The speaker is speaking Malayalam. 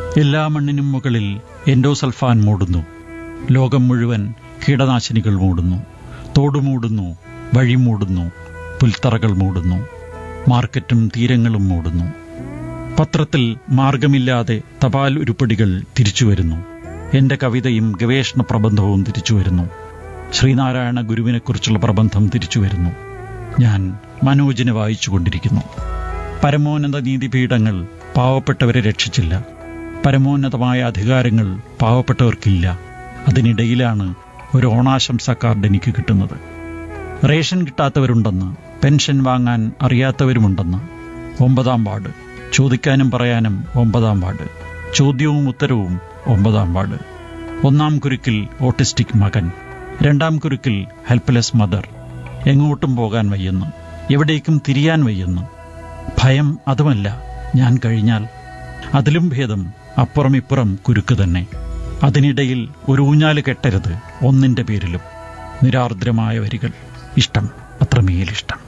എല്ലാ മണ്ണിനും മുകളിൽ എൻഡോസൾഫാൻ മൂടുന്നു ലോകം മുഴുവൻ കീടനാശിനികൾ മൂടുന്നു തോട് മൂടുന്നു വഴി മൂടുന്നു പുൽത്തറകൾ മൂടുന്നു മാർക്കറ്റും തീരങ്ങളും മൂടുന്നു പത്രത്തിൽ മാർഗമില്ലാതെ തപാൽ ഉരുപ്പടികൾ തിരിച്ചു വരുന്നു എന്റെ കവിതയും ഗവേഷണ പ്രബന്ധവും തിരിച്ചു വരുന്നു ശ്രീനാരായണ ഗുരുവിനെക്കുറിച്ചുള്ള പ്രബന്ധം തിരിച്ചു വരുന്നു ഞാൻ മനോജിനെ വായിച്ചുകൊണ്ടിരിക്കുന്നു പരമോന്നത നീതിപീഠങ്ങൾ പാവപ്പെട്ടവരെ രക്ഷിച്ചില്ല പരമോന്നതമായ അധികാരങ്ങൾ പാവപ്പെട്ടവർക്കില്ല അതിനിടയിലാണ് ഒരു ഓണാശംസ കാർഡ് എനിക്ക് കിട്ടുന്നത് റേഷൻ കിട്ടാത്തവരുണ്ടെന്ന് പെൻഷൻ വാങ്ങാൻ അറിയാത്തവരുമുണ്ടെന്ന് ഒമ്പതാം വാർഡ് ചോദിക്കാനും പറയാനും ഒമ്പതാം വാർഡ് ചോദ്യവും ഉത്തരവും ഒമ്പതാം വാർഡ് ഒന്നാം കുരുക്കിൽ ഓട്ടിസ്റ്റിക് മകൻ രണ്ടാം കുരുക്കിൽ ഹെൽപ്ലെസ് മദർ എങ്ങോട്ടും പോകാൻ വയ്യെന്ന് എവിടേക്കും തിരിയാൻ വയ്യെന്ന് ഭയം അതുമല്ല ഞാൻ കഴിഞ്ഞാൽ അതിലും ഭേദം അപ്പുറം ഇപ്പുറം കുരുക്ക് തന്നെ അതിനിടയിൽ ഒരു ഊഞ്ഞാല് കെട്ടരുത് ഒന്നിന്റെ പേരിലും നിരാർദ്രമായ വരികൾ ഇഷ്ടം അത്രമേലിഷ്ടം